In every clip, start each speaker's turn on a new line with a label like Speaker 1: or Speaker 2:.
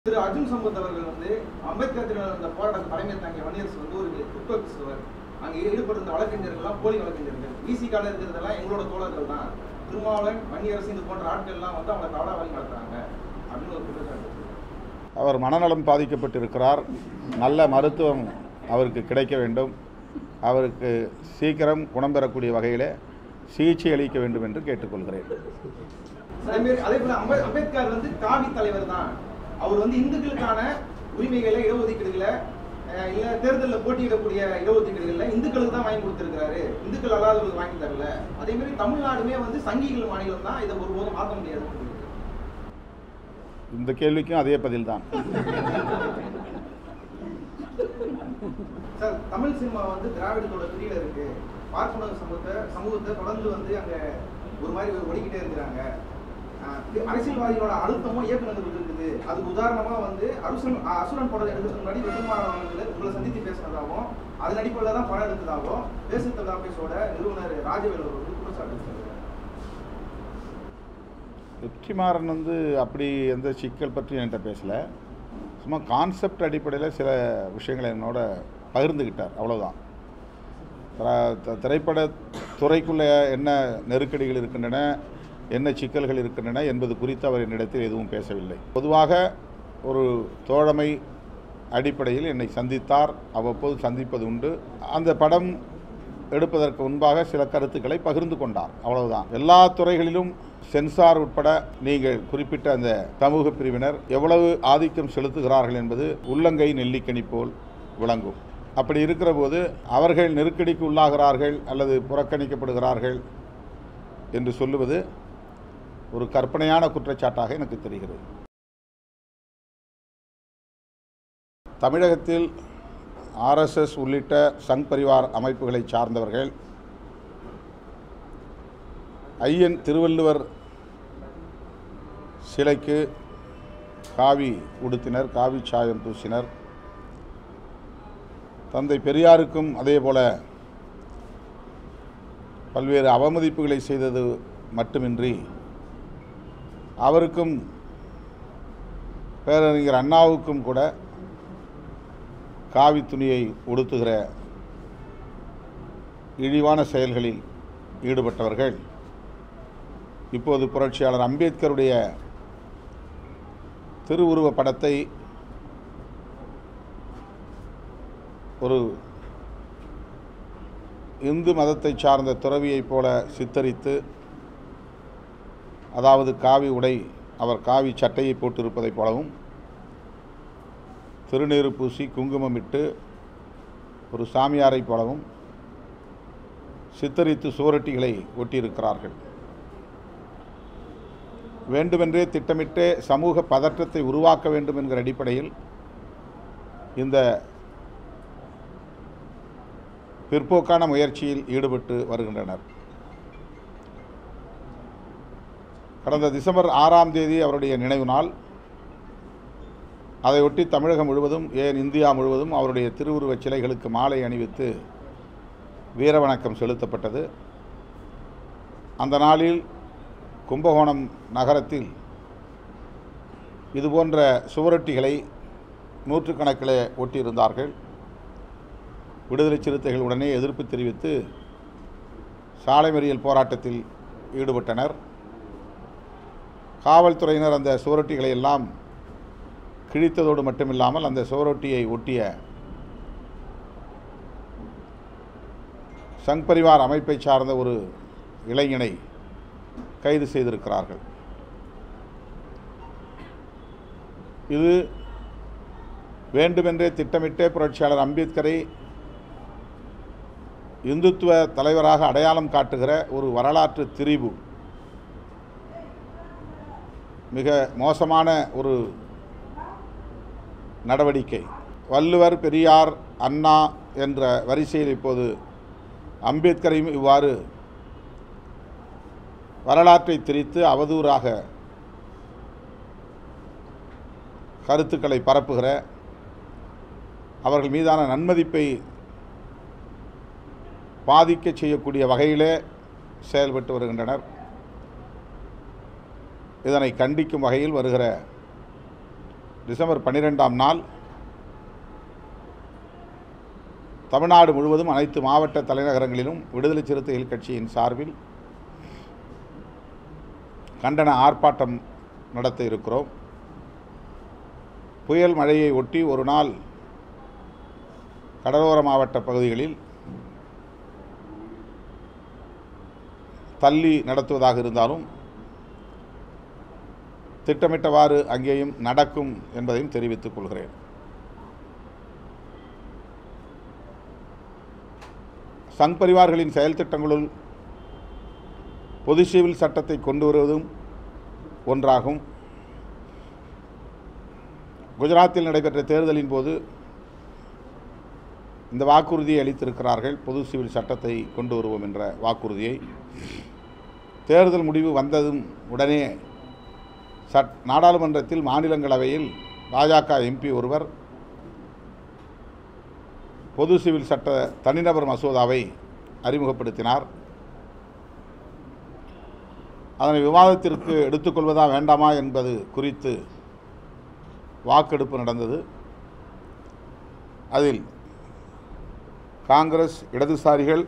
Speaker 1: திரு அர்ஜுன் சம்பத் அவர்கள் வந்து அம்பேத்கர் தின- அந்த போராட்ட தலைமை தாங்கிய வன்னியரசு வந்து ஒரு குற்ற கிறிஸ்தவர் அங்கே ஈடுபட்டிருந்த வழக்கறிஞர்கள்லாம் போலி வழக்கறிஞர்கள் விசிகால இருக்கிறதெல்லாம் எங்களோட தோழர்கள் தான் திருமாவளவன் வன்னியரசு இது போன்ற ஆட்கள் எல்லாம் வந்து அவங்களை தவறா வழி நடத்துறாங்க அப்படின்னு ஒரு குற்றச்சாட்டு இருக்கு.
Speaker 2: அவர் மனநலம் பாதிக்கப்பட்டிருக்கிறார் நல்ல மருத்துவம் அவருக்கு கிடைக்க வேண்டும் அவருக்கு சீக்கிரம் குணம் பெறக்கூடிய வகையில் சிகிச்சை அளிக்க வேண்டும் என்று கேட்டுக்கொள்கிறேன்
Speaker 1: அதே மாதிரி அதே போல அம்பே- அம்பேத்கர் வந்து காவி தலைவர் தான் அவர் வந்து இந்துக்களுக்கான உரிமைகளை இடஒதுக்கீடுகளை அஹ், இல்ல தேர்தலில் போட்டியிடக்கூடிய இடஒதுக்கீடுகள்ல இந்துக்களுக்கு தான் வாங்கி கொடுத்திருக்கிறாரு இந்துக்கள் அல்லாதவர்களுக்கு வாங்கி தரல அதே மாதிரி தமிழ்நாடுமே வந்து சங்கிகள் மாநிலம் தான் இதை ஒருபோதும் மாற்ற முடியாது
Speaker 2: இந்த கேள்விக்கும் அதே பதில்தான்
Speaker 1: சார் தமிழ் சினிமா வந்து திராவிடத்தோட பிரியில இருக்கு பார்ப்பன சமூகத்தை சமூகத்தை தொடர்ந்து வந்து அங்க ஒரு மாதிரி ஒடிக்கிட்டே இருக்கிறாங்க ஆஹ் இது அரசியல்வாதிகளோட அழுத்தமும் இயக்குநர்கள் இருக்குது அதுக்கு உதாரணமா வந்து அருசன் ஆஹ் அசுரன் படம் எடுக்கிறதுக்கு முன்னாடி வெற்றிமாறவர்கள் உங்களை சந்தித்து பேசினதாகவும் அதன் அடிப்படையில் தான் படம் எடுத்ததாகவும் தேசத்தல் ஆபீஸோட நிறுவனர் ராஜவேல் அவர் வந்து குற்றச்சாட்டு வச்சிருக்காரு.
Speaker 2: வெற்றிமாறன் வந்து அப்படி எந்த சிக்கல் பற்றி என்கிட்ட பேசலை சும்மா கான்செப்ட் அடிப்படையில் சில விஷயங்களை என்னோட பகிர்ந்துக்கிட்டார் அவ்வளவுதான் திர- த- திரைப்பட துறைக்குள்ளே என்ன நெருக்கடிகள் இருக்கின்றன என்ன சிக்கல்கள் இருக்கின்றன என்பது குறித்து அவர் என்னிடத்தில் எதுவும் பேசவில்லை பொதுவாக ஒரு தோழமை அடிப்படையில் என்னை சந்தித்தார் அவ்வப்போது சந்திப்பது உண்டு அந்த படம் எடுப்பதற்கு முன்பாக சில கருத்துக்களை பகிர்ந்து கொண்டார் அவ்வளவுதான் எல்லா துறைகளிலும் சென்சார் உட்பட நீங்கள் குறிப்பிட்ட அந்த சமூக பிரிவினர் எவ்வளவு ஆதிக்கம் செலுத்துகிறார்கள் என்பது உள்ளங்கை நெல்லிக்கனி போல் விளங்கும் அப்படி இருக்கிற போது அவர்கள் நெருக்கடிக்கு உள்ளாகிறார்கள் அல்லது புறக்கணிக்கப்படுகிறார்கள் என்று சொல்லுவது ஒரு கற்பனையான குற்றச்சாட்டாக எனக்கு தெரிகிறது தமிழகத்தில் ஆர்எஸ்எஸ் உள்ளிட்ட சங் பரிவார் அமைப்புகளை சார்ந்தவர்கள் ஐயன் திருவள்ளுவர் சிலைக்கு காவி உடுத்தினர் காவி சாயம் பூசினர் தந்தை பெரியாருக்கும் அதே போல பல்வேறு அவமதிப்புகளை செய்தது மட்டுமின்றி அவருக்கும் பேரறிஞர் அண்ணாவுக்கும் கூட காவி துணியை உடுத்துகிற இழிவான செயல்களில் ஈடுபட்டவர்கள் இப்போது புரட்சியாளர் அம்பேத்கருடைய திருவுருவ படத்தை ஒரு இந்து மதத்தை சார்ந்த துறவியைப் போல சித்தரித்து அதாவது காவி உடை அவர் காவி சட்டையை போட்டிருப்பதைப் போலவும் திருநீறு பூசி குங்குமமிட்டு ஒரு சாமியாரைப் போலவும் சித்தரித்து சுவரொட்டிகளை ஒட்டியிருக்கிறார்கள் வேண்டுமென்றே திட்டமிட்டே சமூக பதற்றத்தை உருவாக்க வேண்டும் என்கிற அடிப்படையில் இந்த பிற்போக்கான முயற்சியில் ஈடுபட்டு வருகின்றனர் கடந்த டிசம்பர் ஆறாம் தேதி அவருடைய நினைவு நாள் அதையொட்டி தமிழகம் முழுவதும் ஏன் இந்தியா முழுவதும் அவருடைய திருவுருவச் சிலைகளுக்கு மாலை அணிவித்து வீரவணக்கம் செலுத்தப்பட்டது அந்த நாளில் கும்பகோணம் நகரத்தில் இதுபோன்ற சுவரொட்டிகளை நூற்றுக்கணக்கில் ஒட்டியிருந்தார்கள் விடுதலை சிறுத்தைகள் உடனே எதிர்ப்பு தெரிவித்து சாலை மறியல் போராட்டத்தில் ஈடுபட்டனர் காவல்துறையினர் அந்த சுவரொட்டிகளை எல்லாம் கிழித்ததோடு மட்டுமில்லாமல் அந்த சுவரொட்டியை ஒட்டிய சங் பரிவார் அமைப்பை சார்ந்த ஒரு இளைஞனை கைது செய்திருக்கிறார்கள் இது வேண்டுமென்றே திட்டமிட்டே புரட்சியாளர் அம்பேத்கரை இந்துத்துவ தலைவராக அடையாளம் காட்டுகிற ஒரு வரலாற்று திரிபு மிக மோசமான ஒரு நடவடிக்கை வள்ளுவர் பெரியார் அண்ணா என்ற வரிசையில் இப்போது அம்பேத்கரையும் இவ்வாறு வரலாற்றை திரித்து அவதூறாக கருத்துக்களை பரப்புகிற அவர்கள் மீதான நன்மதிப்பை பாதிக்க செய்யக்கூடிய வகையிலே செயல்பட்டு வருகின்றனர் இதனை கண்டிக்கும் வகையில் வருகிற டிசம்பர் பன்னிரெண்டாம் நாள் தமிழ்நாடு முழுவதும் அனைத்து மாவட்ட தலைநகரங்களிலும் விடுதலை சிறுத்தைகள் கட்சியின் சார்பில் கண்டன ஆர்ப்பாட்டம் நடத்த இருக்கிறோம் புயல் மழையை ஒட்டி ஒரு நாள் கடலோர மாவட்ட பகுதிகளில் தள்ளி நடத்துவதாக இருந்தாலும் திட்டமிட்டவாறு அங்கேயும் நடக்கும் என்பதையும் தெரிவித்துக் கொள்கிறேன் சங் பரிவார்களின் செயல் திட்டங்களுள் பொது சிவில் சட்டத்தை கொண்டு வருவதும் ஒன்றாகும் குஜராத்தில் நடைபெற்ற தேர்தலின் போது இந்த வாக்குறுதியை அளித்திருக்கிறார்கள் பொது சிவில் சட்டத்தை கொண்டு வருவோம் என்ற வாக்குறுதியை தேர்தல் முடிவு வந்ததும் உடனே சட் நாடாளுமன்றத்தில் மாநிலங்களவையில் பாஜக எம்பி ஒருவர் பொது சிவில் சட்ட தனிநபர் மசோதாவை அறிமுகப்படுத்தினார் அதனை விவாதத்திற்கு எடுத்துக்கொள்வதா வேண்டாமா என்பது குறித்து வாக்கெடுப்பு நடந்தது அதில் காங்கிரஸ் இடதுசாரிகள்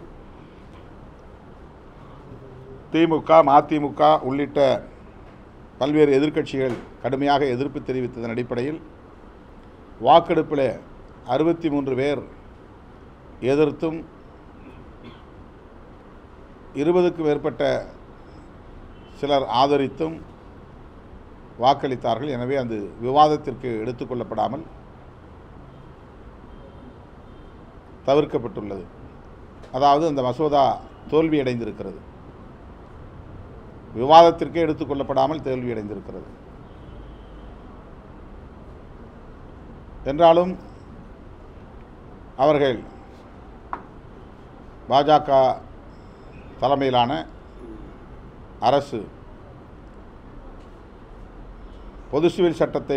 Speaker 2: திமுக மதிமுக உள்ளிட்ட பல்வேறு எதிர்க்கட்சிகள் கடுமையாக எதிர்ப்பு தெரிவித்ததன் அடிப்படையில் வாக்கெடுப்பில் அறுபத்தி மூன்று பேர் எதிர்த்தும் இருபதுக்கும் மேற்பட்ட சிலர் ஆதரித்தும் வாக்களித்தார்கள் எனவே அந்த விவாதத்திற்கு எடுத்துக்கொள்ளப்படாமல் தவிர்க்கப்பட்டுள்ளது அதாவது அந்த மசோதா தோல்வியடைந்திருக்கிறது விவாதத்திற்கே எடுத்துக்கொள்ளப்படாமல் தோல்வியடைந்திருக்கிறது என்றாலும் அவர்கள் பாஜக தலைமையிலான அரசு பொது சிவில் சட்டத்தை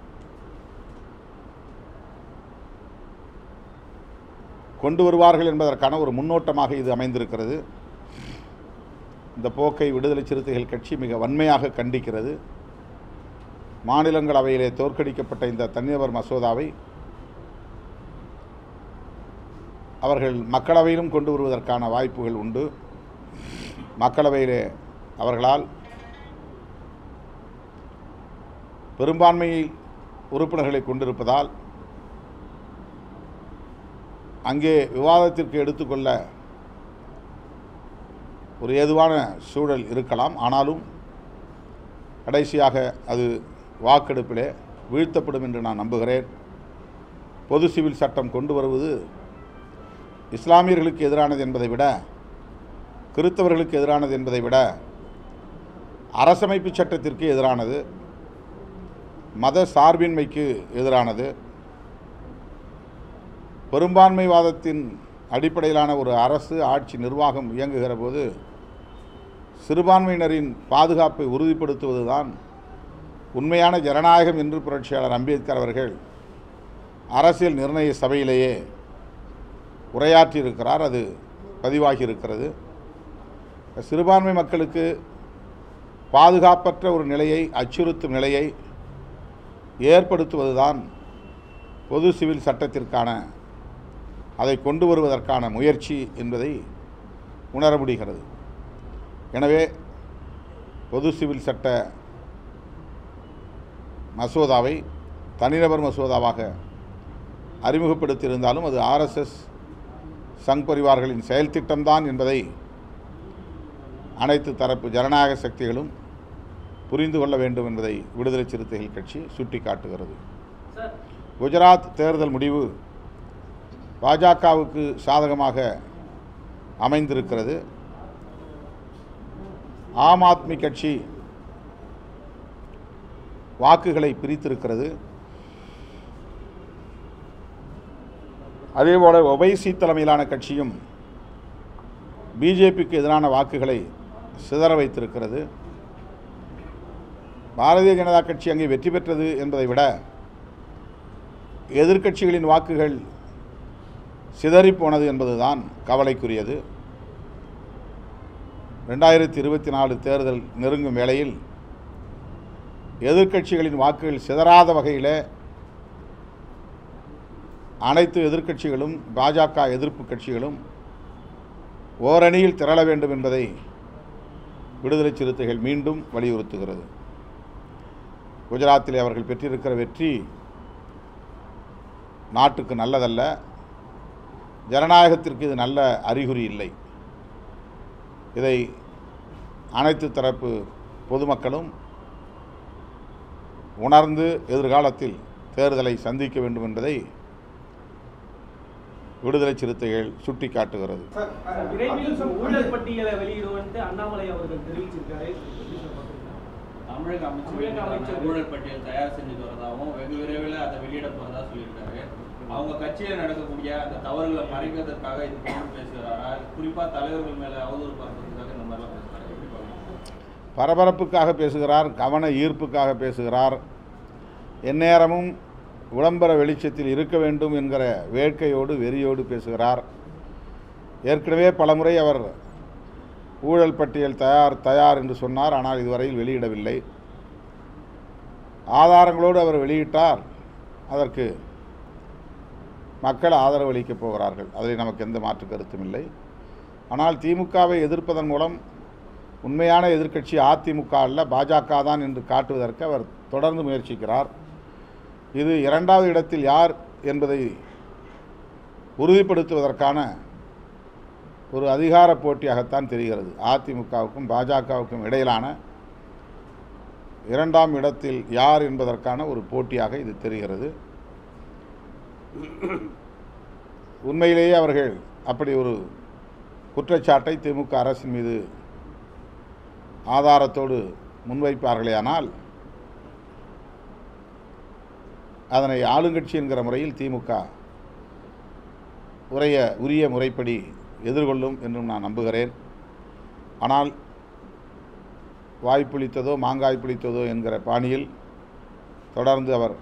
Speaker 2: கொண்டு வருவார்கள் என்பதற்கான ஒரு முன்னோட்டமாக இது அமைந்திருக்கிறது இந்த போக்கை விடுதலை சிறுத்தைகள் கட்சி மிக வன்மையாக கண்டிக்கிறது மாநிலங்களவையிலே தோற்கடிக்கப்பட்ட இந்த தனிநபர் மசோதாவை அவர்கள் மக்களவையிலும் கொண்டு வருவதற்கான வாய்ப்புகள் உண்டு மக்களவையிலே அவர்களால் பெரும்பான்மை உறுப்பினர்களை கொண்டிருப்பதால் அங்கே விவாதத்திற்கு எடுத்துக்கொள்ள ஒரு ஏதுவான சூழல் இருக்கலாம் ஆனாலும் கடைசியாக அது வாக்கெடுப்பிலே வீழ்த்தப்படும் என்று நான் நம்புகிறேன் பொது சிவில் சட்டம் கொண்டு வருவது இஸ்லாமியர்களுக்கு எதிரானது என்பதை விட கிறித்தவர்களுக்கு எதிரானது என்பதை விட அரசமைப்பு சட்டத்திற்கு எதிரானது மத சார்பின்மைக்கு எதிரானது பெரும்பான்மைவாதத்தின் அடிப்படையிலான ஒரு அரசு ஆட்சி நிர்வாகம் இயங்குகிற போது சிறுபான்மையினரின் பாதுகாப்பை உறுதிப்படுத்துவதுதான் உண்மையான ஜனநாயகம் என்று புரட்சியாளர் அம்பேத்கர் அவர்கள் அரசியல் நிர்ணய சபையிலேயே உரையாற்றியிருக்கிறார் அது பதிவாகி இருக்கிறது சிறுபான்மை மக்களுக்கு பாதுகாப்பற்ற ஒரு நிலையை அச்சுறுத்தும் நிலையை ஏற்படுத்துவதுதான் பொது சிவில் சட்டத்திற்கான அதை கொண்டு வருவதற்கான முயற்சி என்பதை உணர முடிகிறது எனவே பொது சிவில் சட்ட மசோதாவை தனிநபர் மசோதாவாக அறிமுகப்படுத்தியிருந்தாலும் அது ஆர்எஸ்எஸ் சங் பரிவார்களின் செயல் திட்டம்தான் என்பதை அனைத்து தரப்பு ஜனநாயக சக்திகளும் புரிந்து கொள்ள வேண்டும் என்பதை விடுதலை சிறுத்தைகள் கட்சி சுட்டிக்காட்டுகிறது
Speaker 3: சார்
Speaker 2: குஜராத் தேர்தல் முடிவு பாஜகவுக்கு சாதகமாக அமைந்திருக்கிறது ஆம் ஆத்மி கட்சி வாக்குகளை பிரித்திருக்கிறது அதேபோல ஒபைசி தலைமையிலான கட்சியும் பிஜேபிக்கு எதிரான வாக்குகளை சிதற வைத்திருக்கிறது பாரதிய ஜனதா கட்சி அங்கே வெற்றி பெற்றது என்பதை விட எதிர்க்கட்சிகளின் வாக்குகள் சிதறிப்போனது என்பதுதான் கவலைக்குரியது ரெண்டாயிரத்தி இருபத்தி நாலு தேர்தல் நெருங்கும் வேளையில் எதிர்க்கட்சிகளின் வாக்குகள் சிதறாத வகையில் அனைத்து எதிர்க்கட்சிகளும் பாஜக எதிர்ப்பு கட்சிகளும் ஓரணியில் திரள வேண்டும் என்பதை விடுதலை சிறுத்தைகள் மீண்டும் வலியுறுத்துகிறது குஜராத்திலே அவர்கள் பெற்றிருக்கிற வெற்றி நாட்டுக்கு நல்லதல்ல ஜனநாயகத்திற்கு இது நல்ல அறிகுறி இல்லை இதை அனைத்து தரப்பு பொதுமக்களும் உணர்ந்து எதிர்காலத்தில் தேர்தலை சந்திக்க வேண்டும் என்பதை விடுதலை சிறுத்தைகள் சுட்டிக்காட்டுகிறது
Speaker 1: சார், அஹ்,
Speaker 3: விரைவில்
Speaker 1: அப்துல் சம்-
Speaker 3: ஊழல் பட்டியலை வெளியிடுவோம்னு அண்ணாமலை அவர்கள் தெரிவிச்சிருக்காரு எப்படி சார் பார்க்குறீங்க?
Speaker 4: தமிழக
Speaker 3: தமிழக
Speaker 4: அமைச்சர்
Speaker 3: அமைச்சர்.
Speaker 4: ஊழல் பட்டியல் தயார் செஞ்சுட்டு வரதாகவும் வெகு விரைவில் அதை வெளியிட போறதா சொல்லியிருக்காரு அவங்க கட்சியில் நடக்கக்கூடிய அந்த தவறுகளை மறைக்கிறதுக்காக இது போன்று பேசுகிறாரா குறிப்பா தலைவர்கள் மேல அவதூறு பரப்புறதுக்காக இந்த மாதிரிலாம் பேசுறாரு எப்படி பாக்குறீங்க?
Speaker 2: பரபரப்புக்காக பேசுகிறார் கவன ஈர்ப்புக்காக பேசுகிறார் எந்நேரமும் விளம்பர வெளிச்சத்தில் இருக்க வேண்டும் என்கிற வேட்கையோடு வெறியோடு பேசுகிறார் ஏற்கனவே பலமுறை அவர் ஊழல் பட்டியல் தயார் தயார் என்று சொன்னார் ஆனால் இதுவரையில் வெளியிடவில்லை ஆதாரங்களோடு அவர் வெளியிட்டார் அதற்கு மக்கள் ஆதரவு அளிக்கப் போகிறார்கள் அதில் நமக்கு எந்த மாற்று கருத்தும் இல்லை ஆனால் திமுகவை எதிர்ப்பதன் மூலம் உண்மையான எதிர்க்கட்சி அதிமுக அல்ல பாஜக தான் என்று காட்டுவதற்கு அவர் தொடர்ந்து முயற்சிக்கிறார் இது இரண்டாவது இடத்தில் யார் என்பதை உறுதிப்படுத்துவதற்கான ஒரு அதிகார போட்டியாகத்தான் தெரிகிறது அதிமுகவுக்கும் பாஜகவுக்கும் இடையிலான இரண்டாம் இடத்தில் யார் என்பதற்கான ஒரு போட்டியாக இது தெரிகிறது உண்மையிலேயே அவர்கள் அப்படி ஒரு குற்றச்சாட்டை திமுக அரசின் மீது ஆதாரத்தோடு முன்வைப்பார்களேயானால் அதனை ஆளுங்கட்சி என்கிற முறையில் திமுக உரிய உரிய முறைப்படி எதிர்கொள்ளும் என்றும் நான் நம்புகிறேன் ஆனால் வாய்ப்புளித்ததோ மாங்காய் புளித்ததோ என்கிற பாணியில் தொடர்ந்து அவர்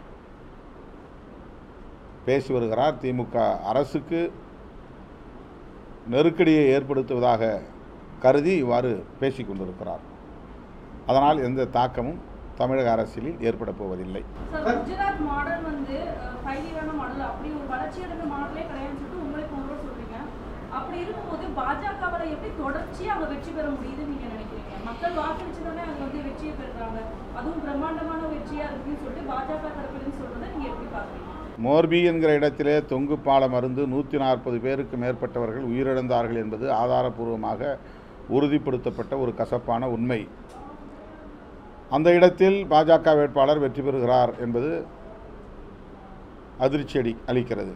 Speaker 2: பேசி வருகிறார் திமுக அரசுக்கு நெருக்கடியை ஏற்படுத்துவதாக கருதி இவ்வாறு பேசிக் கொண்டிருக்கிறார் அதனால் எந்த தாக்கமும் தமிழக அரசியலில் ஏற்பட போவதில்லை
Speaker 5: சார் குஜராத் மாடல் வந்து ஃபைலியரான மாடல் அப்படி ஒரு வளர்ச்சி அடைந்த மாடலே கிடையாதுன்னு சொல்லிட்டு உங்களை போன்றோர் சொல்றீங்க அப்படி இருக்கும்போது பாஜகவால எப்படி தொடர்ச்சியா அவங்க வெற்றி பெற முடியுதுன்னு நீங்க நினைக்கிறீங்க மக்கள் வாக்களிச்சதானே அது வந்து வெற்றியை பெறுறாங்க அதுவும் பிரம்மாண்டமான வெற்றியா இருக்குன்னு சொல்லிட்டு பாஜக தரப்புலன்னு சொல்றதை நீங்க எப்படி பாக்குறீங்க
Speaker 2: மோர்பி என்கிற இடத்திலே தொங்கு பாலம் அருந்து நூற்றி நாற்பது பேருக்கு மேற்பட்டவர்கள் உயிரிழந்தார்கள் என்பது ஆதாரபூர்வமாக உறுதிப்படுத்தப்பட்ட ஒரு கசப்பான உண்மை அந்த இடத்தில் பாஜக வேட்பாளர் வெற்றி பெறுகிறார் என்பது அதிர்ச்சி அடி அளிக்கிறது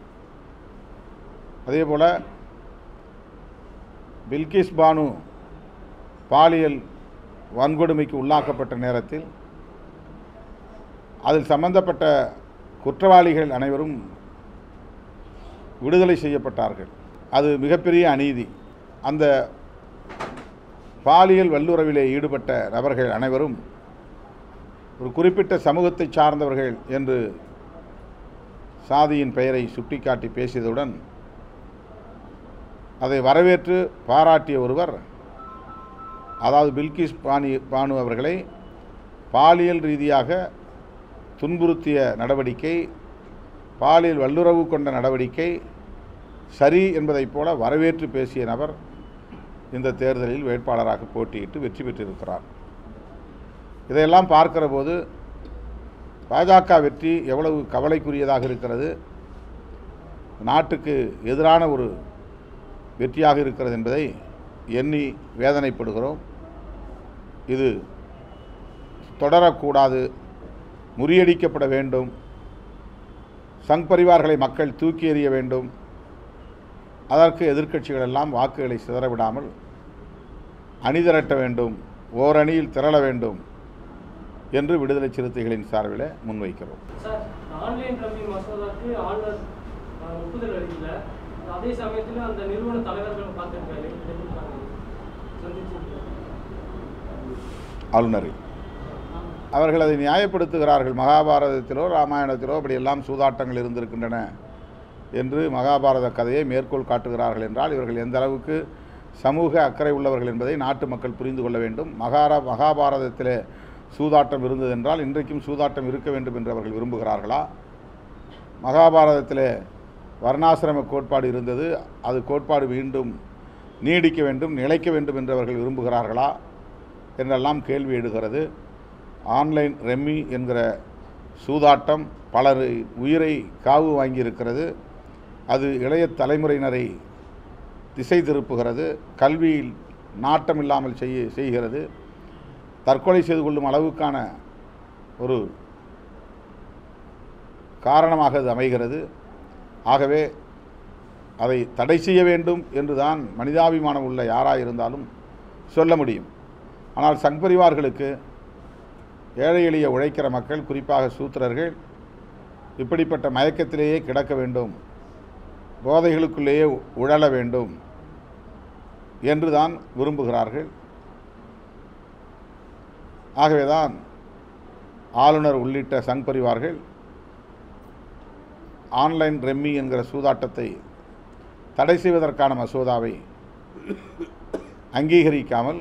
Speaker 2: அதேபோல பில்கிஸ் பானு பாலியல் வன்கொடுமைக்கு உள்ளாக்கப்பட்ட நேரத்தில் அதில் சம்பந்தப்பட்ட குற்றவாளிகள் அனைவரும் விடுதலை செய்யப்பட்டார்கள் அது மிகப்பெரிய அநீதி அந்த பாலியல் வல்லுறவிலே ஈடுபட்ட நபர்கள் அனைவரும் ஒரு குறிப்பிட்ட சமூகத்தை சார்ந்தவர்கள் என்று சாதியின் பெயரை சுட்டிக்காட்டி பேசியதுடன் அதை வரவேற்று பாராட்டிய ஒருவர் அதாவது பில்கிஸ் பானி பானு அவர்களை பாலியல் ரீதியாக துன்புறுத்திய நடவடிக்கை பாலியல் வல்லுறவு கொண்ட நடவடிக்கை சரி என்பதைப் போல வரவேற்று பேசிய நபர் இந்த தேர்தலில் வேட்பாளராக போட்டியிட்டு வெற்றி பெற்றிருக்கிறார் இதையெல்லாம் பார்க்கிற போது பாஜக வெற்றி எவ்வளவு கவலைக்குரியதாக இருக்கிறது நாட்டுக்கு எதிரான ஒரு வெற்றியாக இருக்கிறது என்பதை எண்ணி வேதனைப்படுகிறோம் இது தொடரக்கூடாது முறியடிக்கப்பட வேண்டும் சங் பரிவார்களை மக்கள் தூக்கி எறிய வேண்டும் அதற்கு எதிர்க்கட்சிகள் எல்லாம் வாக்குகளை சிதறவிடாமல் அணிதிரட்ட வேண்டும் ஓரணியில் திரள வேண்டும் என்று விடுதலை சிறுத்தைகளின் சார்பில் முன்வைக்கிறோம்
Speaker 3: சார் ஆன்லைன் ரம்மி மசோதாக்கு ஆளுநர் அஹ், ஒப்புதல் அளிக்கல அதே சமயத்தில் அந்த நிறுவன தலைவர்கள் பார்த்துருக்காரு எப்படி பார்க்குறீங்க? சந்திச்சிருக்காரு
Speaker 2: ஆளுநரை அவர்கள் அதை நியாயப்படுத்துகிறார்கள் மகாபாரதத்திலோ ராமாயணத்திலோ அப்படியெல்லாம் சூதாட்டங்கள் இருந்திருக்கின்றன என்று மகாபாரத கதையை மேற்கோள் காட்டுகிறார்கள் என்றால் இவர்கள் எந்த அளவுக்கு சமூக அக்கறை உள்ளவர்கள் என்பதை நாட்டு மக்கள் புரிந்து கொள்ள வேண்டும் மகாரா மகாபாரதத்திலே சூதாட்டம் இருந்ததென்றால் இன்றைக்கும் சூதாட்டம் இருக்க வேண்டும் என்று அவர்கள் விரும்புகிறார்களா மகாபாரதத்திலே வர்ணாசிரம கோட்பாடு இருந்தது அது கோட்பாடு மீண்டும் நீடிக்க வேண்டும் நிலைக்க வேண்டும் என்று அவர்கள் விரும்புகிறார்களா என்றெல்லாம் கேள்வி எழுகிறது ஆன்லைன் ரெம்மி என்கிற சூதாட்டம் பலர் உயிரை காவு வாங்கியிருக்கிறது அது இளைய தலைமுறையினரை திசை திருப்புகிறது கல்வியில் நாட்டம் இல்லாமல் செய்ய செய்கிறது தற்கொலை செய்து கொள்ளும் அளவுக்கான ஒரு காரணமாக அது அமைகிறது ஆகவே அதை தடை செய்ய வேண்டும் என்று தான் மனிதாபிமானம் உள்ள யாராக இருந்தாலும் சொல்ல முடியும் ஆனால் சங்பரிவார்களுக்கு ஏழை எளிய உழைக்கிற மக்கள் குறிப்பாக சூத்திரர்கள் இப்படிப்பட்ட மயக்கத்திலேயே கிடக்க வேண்டும் போதைகளுக்குள்ளேயே உழல வேண்டும் என்று தான் விரும்புகிறார்கள் ஆகவேதான் ஆளுநர் உள்ளிட்ட சங் பரிவார்கள் ஆன்லைன் ரெம்மி என்கிற சூதாட்டத்தை தடை செய்வதற்கான மசோதாவை அங்கீகரிக்காமல்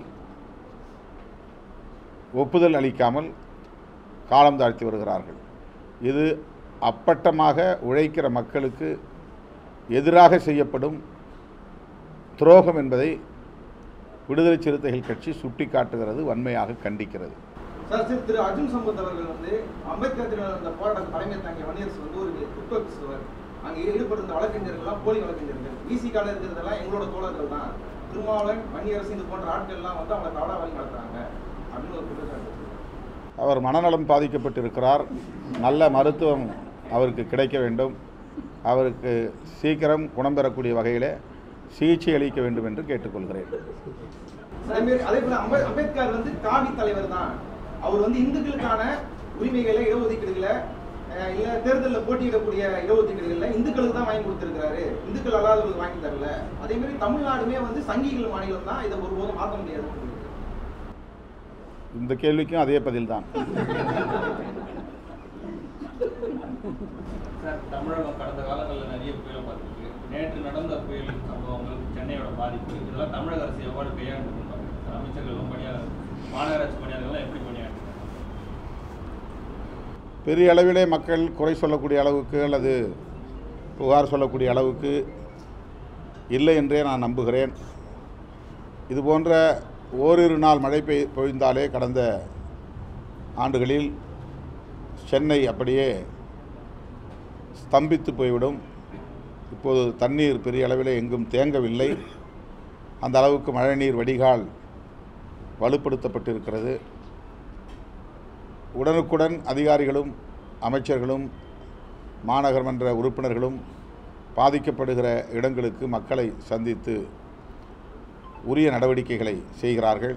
Speaker 2: ஒப்புதல் அளிக்காமல் காலம் தாழ்த்தி வருகிறார்கள் இது அப்பட்டமாக உழைக்கிற மக்களுக்கு எதிராக செய்யப்படும் துரோகம் என்பதை விடுதலை சிறுத்தைகள் கட்சி சுட்டிக்காட்டுகிறது வன்மையாக கண்டிக்கிறது
Speaker 1: சார் திரு திரு அர்ஜுன் சம்பத் அவர்கள் வந்து அம்பேத்கர் தின அந்த போராட்டத்தை தலைமை தாங்கிய வன்னியரசு வந்து ஒரு குற்ற பேசுவார் அங்கே ஈடுபட்டிருந்த வழக்கறிஞர்கள்லாம் போலி வழக்கறிஞர்கள் விசிகால இருக்கிறதெல்லாம் எங்களோட தோழர்கள் தான் திருமாவளவன் வன்னியரசு இது போன்ற ஆட்கள்லாம் வந்து அவங்களை தவறா வழி நடத்துறாங்க அப்படின்னு ஒரு குற்றச்சாட்டு இருக்கு.
Speaker 2: அவர் மனநலம் பாதிக்கப்பட்டிருக்கிறார் நல்ல மருத்துவம் அவருக்கு கிடைக்க வேண்டும் அவருக்கு சீக்கிரம் குணம் பெறக்கூடிய வகையில் சிகிச்சை அளிக்க வேண்டும் என்று கேட்டுக்கொள்கிறேன்
Speaker 1: அதே மாதிரி அதே போல அம்பே- அம்பேத்கர் வந்து காவி தலைவர் தான் அவர் வந்து இந்துக்களுக்கான உரிமைகளை இடஒதுக்கீடுகளை அஹ், இல்ல தேர்தலில் போட்டியிடக்கூடிய இடஒதுக்கீடுகள்ல இந்துக்களுக்கு தான் வாங்கி கொடுத்திருக்கிறாரு இந்துக்கள் அல்லாதவர்களுக்கு வாங்கி தரல அதே மாதிரி தமிழ்நாடுமே வந்து சங்கிகள் மாநிலம் தான் இதை ஒருபோதும் மாற்ற முடியாதுன்னு சொல்லியிருக்காரு.
Speaker 2: இந்த கேள்விக்கும் அதே பதில்தான்
Speaker 4: சார் தமிழகம் கடந்த காலங்களில் நிறைய புயலை பார்த்துருக்கு நேற்று நடந்த புயல் சம்பவங்கள் சென்னையோட பாதிப்பு இதெல்லாம் தமிழக அரசு எவ்வாறு கையாண்டு பார்க்குறேன் அமைச்சர்களும் பணியாளர் மாநகராட்சி பணியாளர்கள்லாம் எப்படி பணியாற்றுறாங்க
Speaker 2: பெரிய அளவிலே மக்கள் குறை சொல்லக்கூடிய அளவுக்கு அல்லது புகார் சொல்லக்கூடிய அளவுக்கு இல்லை என்றே நான் நம்புகிறேன் இது போன்ற ஓரிரு நாள் மழை பெய் பொழிந்தாலே கடந்த ஆண்டுகளில் சென்னை அப்படியே ஸ்தம்பித்து போய்விடும் இப்போது தண்ணீர் பெரிய அளவிலே எங்கும் தேங்கவில்லை அந்த அளவுக்கு மழைநீர் வடிகால் வலுப்படுத்தப்பட்டிருக்கிறது உடனுக்குடன் அதிகாரிகளும் அமைச்சர்களும் மாநகர்மன்ற உறுப்பினர்களும் பாதிக்கப்படுகிற இடங்களுக்கு மக்களை சந்தித்து உரிய நடவடிக்கைகளை செய்கிறார்கள்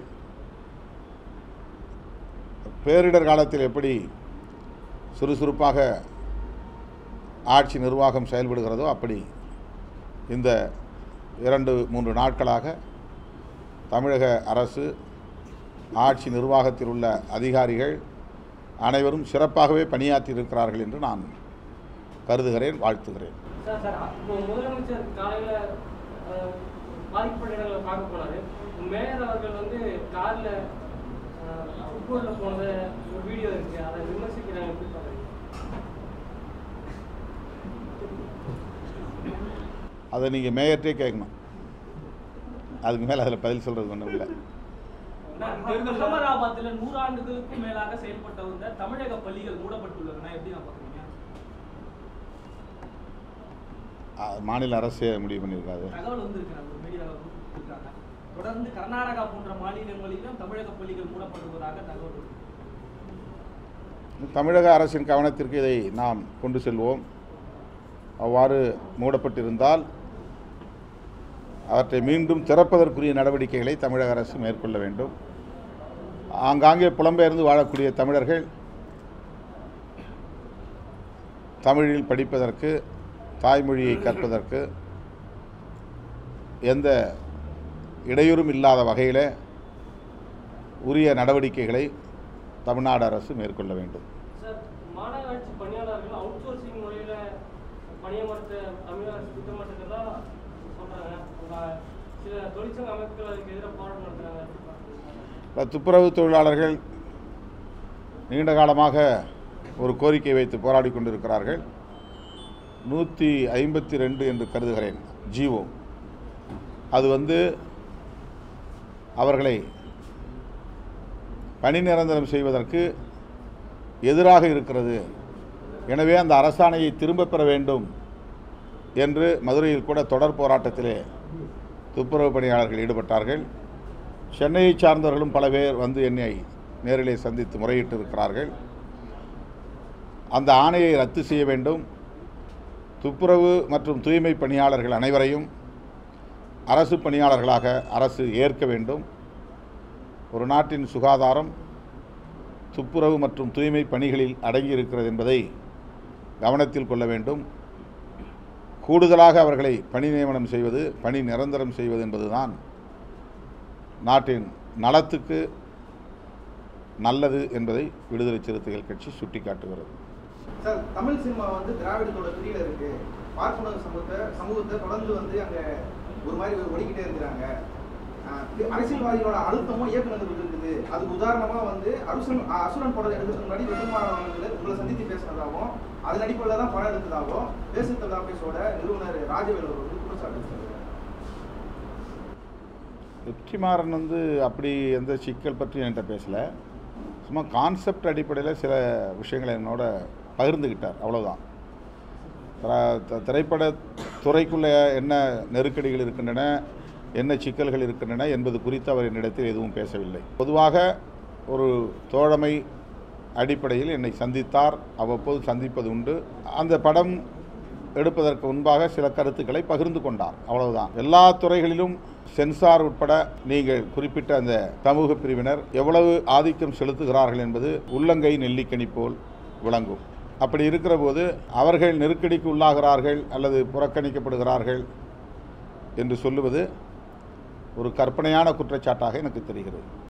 Speaker 2: பேரிடர் காலத்தில் எப்படி சுறுசுறுப்பாக ஆட்சி நிர்வாகம் செயல்படுகிறதோ அப்படி இந்த இரண்டு மூன்று நாட்களாக தமிழக அரசு ஆட்சி நிர்வாகத்தில் உள்ள அதிகாரிகள் அனைவரும் சிறப்பாகவே பணியாற்றி இருக்கிறார்கள் என்று நான் கருதுகிறேன் வாழ்த்துகிறேன்
Speaker 3: சார் சார் இப்போ முதலமைச்சர் காலையில அஹ், பாதிக்கப்பட்ட இடங்களை பார்க்க போனாரு மேயர் அவர்கள் வந்து கார்ல ஃபுட்போர்ட்ல போனது ஒரு வீடியோ இருக்கு அதை விமர்சிக்கிறாங்க எப்படி பாக்குறீங்க
Speaker 2: அதை நீங்கள் மேயர்ட்டே கேட்கணும் அதுக்கு மேலே அதில் பதில் சொல்கிறது ஒன்றும் இல்லை
Speaker 6: அகமதாபாத்ல நூறாண்டுகளுக்கும் மேலாக செயல்பட்டு வந்த தமிழக பள்ளிகள் மூடப்பட்டுள்ளதுன்னா எப்படி நான் பாக்குறீங்க
Speaker 2: அஹ், மாநில அரசே முடிவு பண்ணியிருக்காது
Speaker 6: தகவல் வந்து இருக்கு நம்ம மீடியாவில் இருக்காங்க தொடர்ந்து கர்நாடகா போன்ற மாநிலங்களிலும் தமிழக பள்ளிகள் மூடப்படுவதாக தகவல் இருக்கு
Speaker 2: தமிழக அரசின் கவனத்திற்கு இதை நாம் கொண்டு செல்வோம் அவ்வாறு மூடப்பட்டிருந்தால் அவற்றை மீண்டும் திறப்பதற்குரிய நடவடிக்கைகளை தமிழக அரசு மேற்கொள்ள வேண்டும் ஆங்காங்கே புலம்பெயர்ந்து வாழக்கூடிய தமிழர்கள் தமிழில் படிப்பதற்கு தாய்மொழியை கற்பதற்கு எந்த இடையூறும் இல்லாத வகையில் உரிய நடவடிக்கைகளை தமிழ்நாடு அரசு மேற்கொள்ள வேண்டும்
Speaker 3: சார் மாநகராட்சி பணியாளர்கள் அவுட் சோர்சிங் முறையில பணியமர்த்த தமிழக அரசு திட்டமிட்டதா சொல்றாங்க உங்க சில தொழிற்சங்க அமைப்புகள் அதுக்கு எதிராக போராட்டம் நடத்துறாங்க எப்படி பார்க்குறீங்க?
Speaker 2: இப்ப துப்புரவு தொழிலாளர்கள் நீண்ட காலமாக ஒரு கோரிக்கை வைத்து போராடி கொண்டிருக்கிறார்கள் நூற்றி ஐம்பத்தி ரெண்டு என்று கருதுகிறேன் ஜீவோ அது வந்து அவர்களை பணி நிரந்தரம் செய்வதற்கு எதிராக இருக்கிறது எனவே அந்த அரசாணையை திரும்பப் பெற வேண்டும் என்று மதுரையில் கூட தொடர் போராட்டத்திலே துப்புரவு பணியாளர்கள் ஈடுபட்டார்கள் சென்னையை சார்ந்தவர்களும் பல பேர் வந்து என்னை நேரிலே சந்தித்து முறையிட்டு இருக்கிறார்கள் அந்த ஆணையை ரத்து செய்ய வேண்டும் துப்புரவு மற்றும் தூய்மை பணியாளர்கள் அனைவரையும் அரசு பணியாளர்களாக அரசு ஏற்க வேண்டும் ஒரு நாட்டின் சுகாதாரம் துப்புரவு மற்றும் தூய்மை பணிகளில் அடங்கியிருக்கிறது என்பதை கவனத்தில் கொள்ள வேண்டும் கூடுதலாக அவர்களை பணி நியமனம் செய்வது பணி நிரந்தரம் செய்வது என்பதுதான் நாட்டின் நலத்துக்கு நல்லது என்பதை விடுதலை சிறுத்தைகள் கட்சி சுட்டிக்காட்டுகிறது
Speaker 1: சார் தமிழ் சினிமா வந்து திராவிடத்தோட பிரியில இருக்கு பார்ப்பனர் சமூகத்தை சமூகத்தை தொடர்ந்து வந்து அங்க ஒரு மாதிரி ஒடிக்கிட்டே இருக்கிறாங்க ஆஹ் இது அரசியல்வாதிகளோட அழுத்தமும் இயக்குநர்கள் இருக்குது அதுக்கு உதாரணமா வந்து அருசன் அசுரன் படம் எடுக்கிறதுக்கு முன்னாடி வெற்றிமாறவர்கள் உங்களை சந்தித்து பேசினதாகவும் அதன் அடிப்படையில் தான் படம் எடுத்ததாகவும் பேசுத்தல் ஆபீஸோட நிறுவனர் ராஜவேல் அவர்கள் வந்து குற்றச்சாட்டு வச்சிருக்காரு.
Speaker 2: வெற்றிமாறன் வந்து அப்படி எந்த சிக்கல் பற்றி என்கிட்ட பேசலை சும்மா கான்செப்ட் அடிப்படையில் சில விஷயங்களை என்னோட பகிர்ந்துக்கிட்டார் அவ்வளவுதான் திர- த- திரைப்பட துறைக்குள்ளே என்ன நெருக்கடிகள் இருக்கின்றன என்ன சிக்கல்கள் இருக்கின்றன என்பது குறித்து அவர் என்னிடத்தில் எதுவும் பேசவில்லை பொதுவாக ஒரு தோழமை அடிப்படையில் என்னை சந்தித்தார் அவ்வப்போது சந்திப்பது உண்டு அந்த படம் எடுப்பதற்கு முன்பாக சில கருத்துக்களை பகிர்ந்து கொண்டார் அவ்வளவுதான் எல்லா துறைகளிலும் சென்சார் உட்பட நீங்கள் குறிப்பிட்ட அந்த சமூக பிரிவினர் எவ்வளவு ஆதிக்கம் செலுத்துகிறார்கள் என்பது உள்ளங்கை நெல்லிக்கனி போல் விளங்கும் அப்படி இருக்கிற போது அவர்கள் நெருக்கடிக்கு உள்ளாகிறார்கள் அல்லது புறக்கணிக்கப்படுகிறார்கள் என்று சொல்லுவது ஒரு கற்பனையான குற்றச்சாட்டாக எனக்கு தெரிகிறது